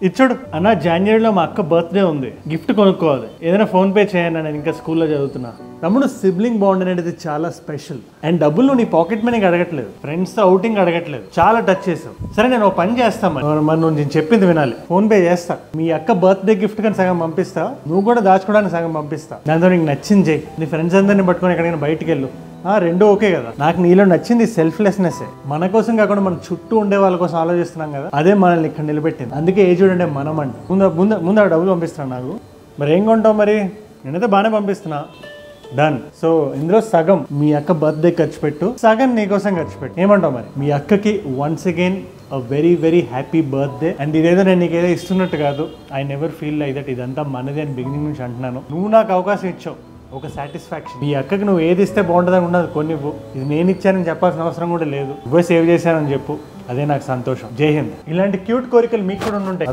ఇచ్చుడు అన్న జనవరిలో మా అక్క బర్త్డే ఉంది గిఫ్ట్ కొనుక్కోవాలి ఏదైనా ఫోన్ పే చేయను నేను ఇంకా స్కూల్లో చదువుతున్నా తమ్ముడు సిబ్లింగ్ బాండ్ అనేది చాలా స్పెషల్ అండ్ డబ్బులు నువ్వు నీ పాకెట్ మనీకి అడగట్లేదు ఫ్రెండ్స్ తో అవుటింగ్ అడగట్లేదు చాలా టచ్ చేసావు సరే నేను ఒక పని చేస్తాను మరి మరి నువ్వు నేను చెప్పింది వినాలి ఫోన్ పే చేస్తా మీ అక్క బర్త్డే గిఫ్ట్ కానీ సగం పంపిస్తా నువ్వు కూడా దాచుకోవడానికి సగం పంపిస్తా దాంతో నీకు నచ్చింది చేయి నీ ఫ్రెండ్స్ అందరిని పట్టుకొని ఎక్కడికైనా బయటికి వెళ్ళు ఆ, రెండు ఓకే కదా నాకు నీలో నచ్చింది సెల్ఫ్లెస్నెస్ మన కోసం కాకుండా మన చుట్టూ ఉండే వాళ్ళ కోసం ఆలోచిస్తున్నాం కదా అదే మనల్ని ఇక్కడ నిలబెట్టింది అందుకే ఏ చూడండి మనం అంటే ముందు ముందు ముందు ఆ డబ్బులు పంపిస్తున్నాను నాకు మరి ఏం కొంటావు మరి నేనైతే బాగానే పంపిస్తున్నా డన్ సో ఇందులో సగం మీ అక్క బర్త్డే ఖర్చు పెట్టు సగం నీకోసం ఖర్చు పెట్టు ఏమంటావు మరి మీ అక్కకి once again uh very very happy birthday and ఇదేదో నేను నీకు ఏదో ఇస్తున్నట్టు కాదు I never feel like that ఇదంతా మనది అని బిగినింగ్ నుంచి అంటున్నాను నువ్వు నాకు అవకాశం ఇచ్చావు ఒక సాటిస్ఫాక్షన్ మీ అక్కకి నువ్వు ఏది ఇస్తే బాగుంటుందని ఉండదు కొన్ని ఇవ్వు. ఇది నేను ఇచ్చానని చెప్పాల్సిన అవసరం కూడా లేదు నువ్వే సేవ్ చేశానని చెప్పు అదే నాకు సంతోషం జై హింద్ ఇలాంటి క్యూట్ కోరికలు మీకు కూడా ఉండుంటాయి